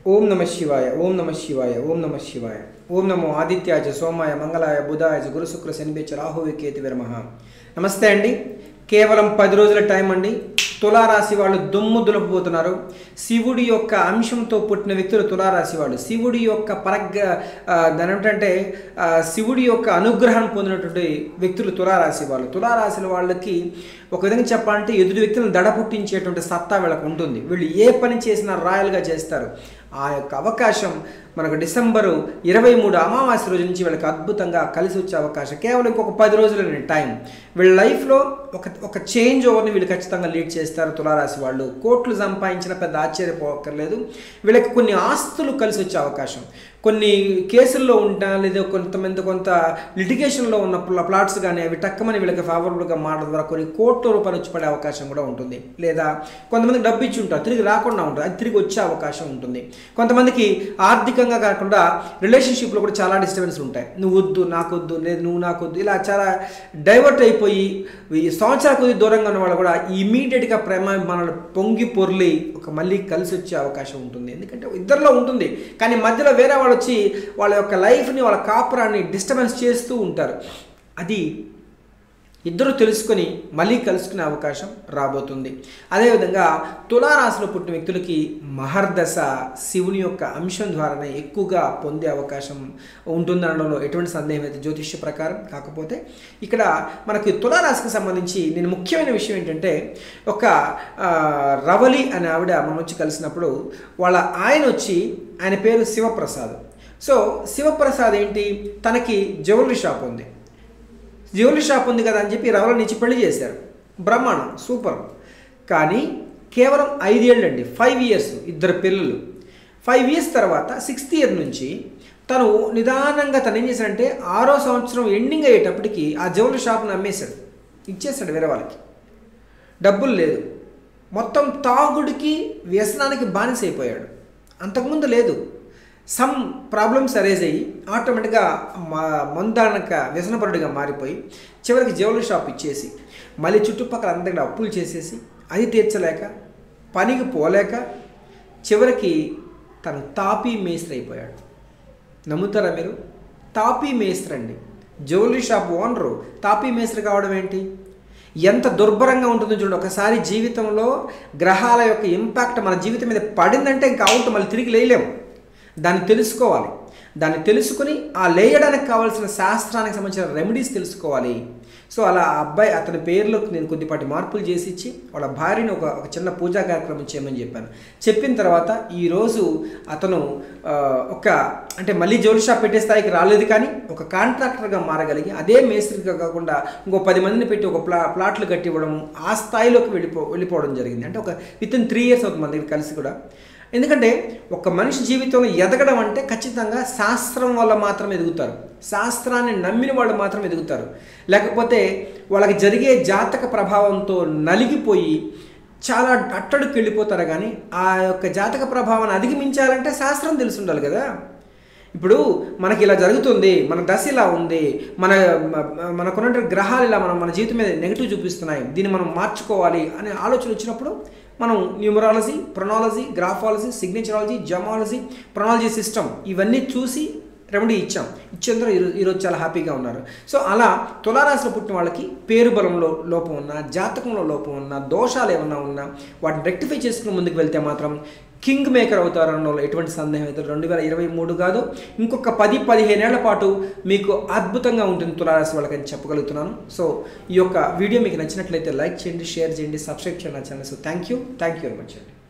ఓం నమ శివాయ ఓం నమ శివాయ ఓం నమ శివాయ ఓం నమో ఆదిత్యాజ సోమాయ మంగళాయ బుధాయ గురు శుక్ర శనిబేచ రాహువి కేతు విరమహ నమస్తే అండి కేవలం పది రోజుల టైం అండి తులారాశి వాళ్ళు దుమ్ము దులపబోతున్నారు శివుడి యొక్క అంశంతో పుట్టిన వ్యక్తులు తులారాశి వాళ్ళు శివుడి యొక్క పరగ ఆ, దాని ఏమిటంటే ఆ, శివుడి యొక్క అనుగ్రహం పొందినటువంటి వ్యక్తులు తులారాశి వాళ్ళు తులారాశి వాళ్ళకి ఒక విధంగా చెప్పాలంటే ఎదుటి వ్యక్తులను దడ పుట్టించేటువంటి సత్తా వీళ్ళకు ఉంటుంది వీళ్ళు ఏ పని చేసినా రాయల్గా చేస్తారు ఆ యొక్క అవకాశం మనకు డిసెంబరు ఇరవై మూడు అమావాస్య రోజు నుంచి వీళ్ళకి అద్భుతంగా కలిసి వచ్చే అవకాశం కేవలం ఇంకొక పది రోజులనే టైం వీళ్ళ లైఫ్లో ఒక ఒక చేంజ్ ఓవర్ని వీళ్ళు ఖచ్చితంగా లీడ్ చేస్తారు తులారాశి వాళ్ళు కోట్లు సంపాదించిన పెద్ద ఆశ్చర్యపోక్కర్లేదు వీళ్ళకి కొన్ని ఆస్తులు కలిసి వచ్చే అవకాశం కొన్ని కేసుల్లో ఉంటా లేదా కొంతమంది కొంత లిటిగేషన్లో ఉన్న ప్ల- ప్లాట్స్ కానీ అవి టక్కమని వీళ్ళకి ఫేవరబుల్గా మారడం ద్వారా కొన్ని కోట్ల రూపాయలు వచ్చి పడే అవకాశం కూడా ఉంటుంది లేదా కొంతమందికి డబ్బు ఇచ్చి ఉంటారు తిరిగి రాకుండా ఉంటుంది అది తిరిగి వచ్చే అవకాశం ఉంటుంది కొంతమందికి ఆర్థికంగా కాకుండా రిలేషన్షిప్లో కూడా చాలా డిస్టర్బెన్స్ ఉంటాయి నువ్వు వద్దు నాకు వద్దు లేదు నువ్వు నాకు వద్దు ఇలా చాలా డైవర్ట్ అయిపోయి ఈ సంవత్సరాల కొద్ది దూరంగా ఉన్న వాళ్ళు కూడా ఇమీడియట్గా ప్రేమ మనల్ని పొంగి పొర్లి ఒక మళ్ళీ కలిసి వచ్చే అవకాశం ఉంటుంది ఎందుకంటే ఇద్దరిలో ఉంటుంది కానీ మధ్యలో వేరే వాళ్ళు వచ్చి వాళ్ళ యొక్క లైఫ్ని వాళ్ళ కాపురాన్ని డిస్టర్బెన్స్ చేస్తూ ఉంటారు అది ఇద్దరు తెలుసుకొని మళ్ళీ కలుసుకునే అవకాశం రాబోతుంది అదేవిధంగా తులారాశిలో పుట్టిన వ్యక్తులకి మహర్దశ శివుని యొక్క అంశం ద్వారానే ఎక్కువగా పొందే అవకాశం ఉంటుందనడంలో ఎటువంటి సందేహం అయితే జ్యోతిష్య ప్రకారం కాకపోతే ఇక్కడ మనకి తులారాశికి సంబంధించి నేను ముఖ్యమైన విషయం ఏంటంటే ఒక ఆ, రవలి అనే ఆవిడ మనం వచ్చి కలిసినప్పుడు వాళ్ళ ఆయన వచ్చి ఆయన పేరు శివప్రసాద్ సో శివప్రసాద్ ఏంటి తనకి జ్యువెలరీ షాప్ ఉంది జ్యువెలరీ షాప్ ఉంది కదా అని చెప్పి రవల నుంచి పెళ్లి చేశారు బ్రహ్మాండం సూపర్ కానీ కేవలం ఐదేళ్ళు అండి ఫైవ్ ఇయర్స్ ఇద్దరు పిల్లలు ఫైవ్ ఇయర్స్ తర్వాత సిక్స్త్ ఇయర్ నుంచి తను నిదానంగా తను ఏం చేశాడంటే ఆరో సంవత్సరం ఎండింగ్ అయ్యేటప్పటికి ఆ జ్యువెలరీ షాప్ను అమ్మేశాడు ఇచ్చేసాడు వేరే వాళ్ళకి డబ్బులు లేదు మొత్తం తాగుడికి వ్యసనానికి బానిస అయిపోయాడు అంతకుముందు లేదు సమ్ ప్రాబ్లమ్స్ అరేజ్ అయ్యి ఆటోమేటిక్గా మందానక వ్యసనపరుడిగా మారిపోయి చివరికి జ్యువెలరీ షాప్ ఇచ్చేసి మళ్ళీ చుట్టుపక్కల అందరి అప్పులు చేసేసి అది తీర్చలేక పనికి పోలేక చివరికి తను తాపీ మేస్త్రి అయిపోయాడు నమ్ముతారా మీరు తాపీ మేస్త్రి అండి జ్యువెలరీ షాప్ ఓనరు తాపీ మేస్త్రి కావడం ఏంటి ఎంత దుర్భరంగా ఉంటుందో చూడండి ఒకసారి జీవితంలో గ్రహాల యొక్క ఇంపాక్ట్ మన జీవితం మీద పడిందంటే ఇంకా అవుట్ మళ్ళీ తిరిగి లేయలేము దాన్ని తెలుసుకోవాలి దాన్ని తెలుసుకుని ఆ లేయడానికి కావాల్సిన శాస్త్రానికి సంబంధించిన రెమెడీస్ తెలుసుకోవాలి సో అలా ఆ అబ్బాయి అతని పేరులో నేను కొద్దిపాటి మార్పులు చేసి ఇచ్చి వాళ్ళ భార్యని ఒక ఒక చిన్న పూజా కార్యక్రమం చేయమని చెప్పాను చెప్పిన తర్వాత ఈరోజు అతను ఆ, ఒక అంటే మళ్ళీ జ్యువెలరీ షాప్ పెట్టే స్థాయికి రాలేదు కానీ ఒక కాంట్రాక్టర్గా మారగలిగి అదే మేస్త్రిగా కాకుండా ఇంకో పది మందిని పెట్టి ఒక ప్లా ప్లాట్లు కట్టి ఇవ్వడం ఆ స్థాయిలోకి వెళ్ళిపో వెళ్ళిపోవడం జరిగింది అంటే ఒక విత్ ఇన్ త్రీ ఇయర్స్ అవుతుంది మన దగ్గర కలిసి కూడా ఎందుకంటే ఒక మనిషి జీవితంలో ఎదగడం అంటే ఖచ్చితంగా శాస్త్రం వల్ల మాత్రమే ఎదుగుతారు శాస్త్రాన్ని నమ్మిన వాళ్ళు మాత్రం ఎదుగుతారు లేకపోతే వాళ్ళకి జరిగే జాతక ప్రభావంతో నలిగిపోయి చాలా అట్టడుకు వెళ్ళిపోతారు కానీ ఆ యొక్క జాతక ప్రభావాన్ని అధిగమించాలంటే శాస్త్రం తెలిసి ఉండాలి కదా ఇప్పుడు మనకి ఇలా జరుగుతుంది మన దశ ఇలా ఉంది మన మ- మనకున్న గ్రహాలు ఇలా మనం మన జీవితం మీద నెగిటివ్ చూపిస్తున్నాయి దీన్ని మనం మార్చుకోవాలి అనే ఆలోచన వచ్చినప్పుడు మనం numerology pronology graphology signaturology gemology pronology system ఇవన్నీ చూసి రెమెడీ ఇచ్చాం ఇచ్చేందులో ఈరోజు ఈరోజు చాలా హ్యాపీగా ఉన్నారు సో అలా తులారాశిలో పుట్టిన వాళ్ళకి పేరు బలంలో లోపం ఉన్నా జాతకంలో లోపం ఉన్నా దోషాలు ఏమన్నా ఉన్నా వాటిని రెక్టిఫై చేసుకుని ముందుకు వెళ్తే మాత్రం కింగ్ మేకర్ అవుతారన్నలో ఎటువంటి సందేహం అయితే రెండు వేల ఇరవై మూడు కాదు ఇంకొక పది పదిహేనేళ్ల పాటు మీకు అద్భుతంగా ఉంటుంది తులారాశి వాళ్ళకని చెప్పగలుగుతున్నాను సో ఈ యొక్క వీడియో మీకు నచ్చినట్లయితే లైక్ చేయండి షేర్ చేయండి సబ్స్క్రైబ్ చేయండి నా channel so thank you thank you very much అండి